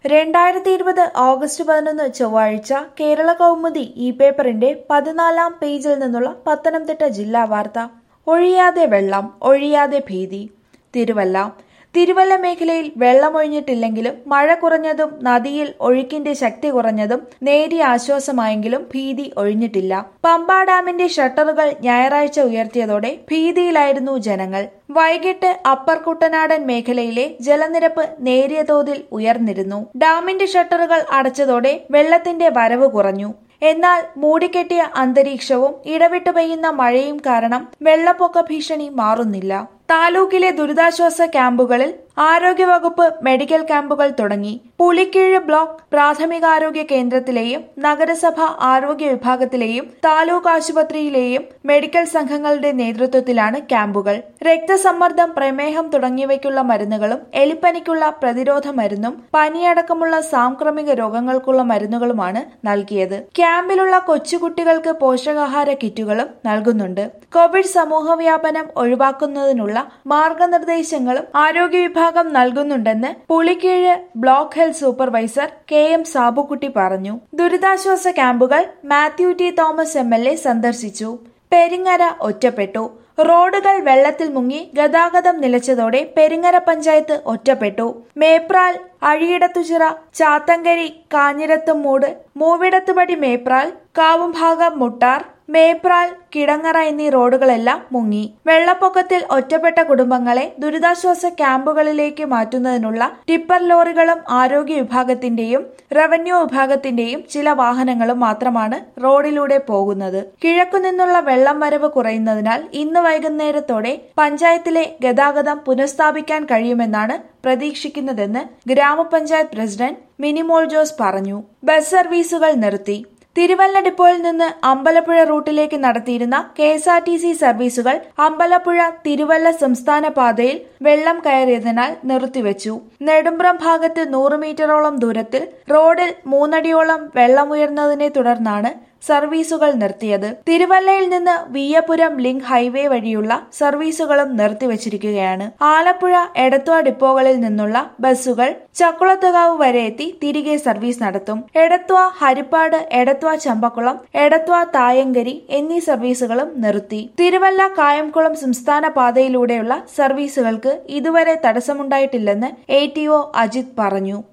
രണ്ടായിരത്തി ഇരുപത് ഓഗസ്റ്റ് പതിനൊന്ന് ചൊവ്വാഴ്ച കേരള കൗമുദി ഈ പേപ്പറിന്റെ പതിനാലാം പേജിൽ നിന്നുള്ള പത്തനംതിട്ട ജില്ലാ വാർത്ത ഒഴിയാതെ വെള്ളം ഒഴിയാതെ ഭീതി തിരുവല്ല തിരുവല്ല മേഖലയിൽ വെള്ളമൊഴിഞ്ഞിട്ടില്ലെങ്കിലും മഴ കുറഞ്ഞതും നദിയിൽ ഒഴുക്കിന്റെ ശക്തി കുറഞ്ഞതും നേരിയ ആശ്വാസമായെങ്കിലും ഭീതി ഒഴിഞ്ഞിട്ടില്ല പമ്പാ ഡാമിന്റെ ഷട്ടറുകൾ ഞായറാഴ്ച ഉയർത്തിയതോടെ ഭീതിയിലായിരുന്നു ജനങ്ങൾ വൈകിട്ട് അപ്പർ കുട്ടനാടൻ മേഖലയിലെ ജലനിരപ്പ് നേരിയ തോതിൽ ഉയർന്നിരുന്നു ഡാമിന്റെ ഷട്ടറുകൾ അടച്ചതോടെ വെള്ളത്തിന്റെ വരവ് കുറഞ്ഞു എന്നാൽ മൂടിക്കെട്ടിയ അന്തരീക്ഷവും ഇടവിട്ട് പെയ്യുന്ന മഴയും കാരണം വെള്ളപ്പൊക്ക ഭീഷണി മാറുന്നില്ല താലൂക്കിലെ ദുരിതാശ്വാസ ക്യാമ്പുകളിൽ ആരോഗ്യവകുപ്പ് മെഡിക്കൽ ക്യാമ്പുകൾ തുടങ്ങി പുളിക്കീഴ് ബ്ലോക്ക് പ്രാഥമികാരോഗ്യ കേന്ദ്രത്തിലെയും നഗരസഭ ആരോഗ്യ വിഭാഗത്തിലെയും താലൂക്ക് ആശുപത്രിയിലെയും മെഡിക്കൽ സംഘങ്ങളുടെ നേതൃത്വത്തിലാണ് ക്യാമ്പുകൾ രക്തസമ്മർദ്ദം പ്രമേഹം തുടങ്ങിയവയ്ക്കുള്ള മരുന്നുകളും എലിപ്പനിക്കുള്ള പ്രതിരോധ മരുന്നും പനിയടക്കമുള്ള സാംക്രമിക രോഗങ്ങൾക്കുള്ള മരുന്നുകളുമാണ് നൽകിയത് ക്യാമ്പിലുള്ള കൊച്ചുകുട്ടികൾക്ക് പോഷകാഹാര കിറ്റുകളും നൽകുന്നുണ്ട് കോവിഡ് സമൂഹവ്യാപനം ഒഴിവാക്കുന്നതിനുള്ള മാർഗനിർദ്ദേശങ്ങളും ആരോഗ്യ വിഭാഗം നൽകുന്നുണ്ടെന്ന് Pulikkeezhu block health supervisor K M Sabukutty പറഞ്ഞു ദുരിതാശ്വാസ ക്യാമ്പുകൾ Mathew T Thomas M L A സന്ദർശിച്ചു പെരിങ്ങര ഒറ്റപ്പെട്ടു റോഡുകൾ വെള്ളത്തിൽ മുങ്ങി ഗതാഗതം നിലച്ചതോടെ പെരിങ്ങര പഞ്ചായത്ത് ഒറ്റപ്പെട്ടു മേപ്രാൽ അഴിയിടത്തുചിറ ചാത്തങ്കരി കാഞ്ഞിരത്തുംമൂട് മൂവിടത്തുപടി മേപ്രാൽ കാവുംഭാഗം മുട്ടാർ മേപ്രാൽ കിടങ്ങറ എന്നീ റോഡുകളെല്ലാം മുങ്ങി വെള്ളപ്പൊക്കത്തിൽ ഒറ്റപ്പെട്ട കുടുംബങ്ങളെ ദുരിതാശ്വാസ ക്യാമ്പുകളിലേക്ക് മാറ്റുന്നതിനുള്ള ടിപ്പർ ലോറികളും ആരോഗ്യ വിഭാഗത്തിന്റെയും റവന്യൂ വിഭാഗത്തിന്റെയും ചില വാഹനങ്ങളും മാത്രമാണ് റോഡിലൂടെ പോകുന്നത് കിഴക്കുനിന്നുള്ള വെള്ളം വരവ് കുറയുന്നതിനാൽ ഇന്ന് വൈകുന്നേരത്തോടെ പഞ്ചായത്തിലെ ഗതാഗതം പുനഃസ്ഥാപിക്കാൻ കഴിയുമെന്നാണ് പ്രതീക്ഷിക്കുന്നതെന്ന് ഗ്രാമപഞ്ചായത്ത് പ്രസിഡന്റ് മിനിമോൾ ജോസ് പറഞ്ഞു ബസ് സർവീസുകൾ നിർത്തി തിരുവല്ല ഡിപ്പോയിൽ നിന്ന് അമ്പലപ്പുഴ റൂട്ടിലേക്ക് നടത്തിയിരുന്ന K S R T C സർവീസുകൾ അമ്പലപ്പുഴ തിരുവല്ല സംസ്ഥാന പാതയിൽ വെള്ളം കയറിയതിനാൽ നിർത്തിവെച്ചു നെടുമ്പ്രം ഭാഗത്ത് നൂറ് മീറ്ററോളം ദൂരത്തിൽ റോഡിൽ മൂന്നടിയോളം വെള്ളമുയർന്നതിനെ തുടർന്നാണ് സർവീസുകൾ നിർത്തിയത് തിരുവല്ലയിൽ നിന്ന് വിയ്യപുരം ലിങ്ക് ഹൈവേ വഴിയുള്ള സർവീസുകളും നിർത്തിവച്ചിരിക്കുകയാണ് ആലപ്പുഴ എടത്വ ഡിപ്പോകളിൽ നിന്നുള്ള ബസ്സുകൾ ചക്കുളത്തുകാവ് വരെ എത്തി തിരികെ സർവീസ് നടത്തും എടത്വ ഹരിപ്പാട് എടത്വ ചമ്പക്കുളം എടത്വ തായങ്കരി എന്നീ സർവീസുകളും നിർത്തി തിരുവല്ല കായംകുളം സംസ്ഥാന പാതയിലൂടെയുള്ള സർവീസുകൾക്ക് ഇതുവരെ തടസ്സമുണ്ടായിട്ടില്ലെന്ന് എ ടി ഒ അജിത് പറഞ്ഞു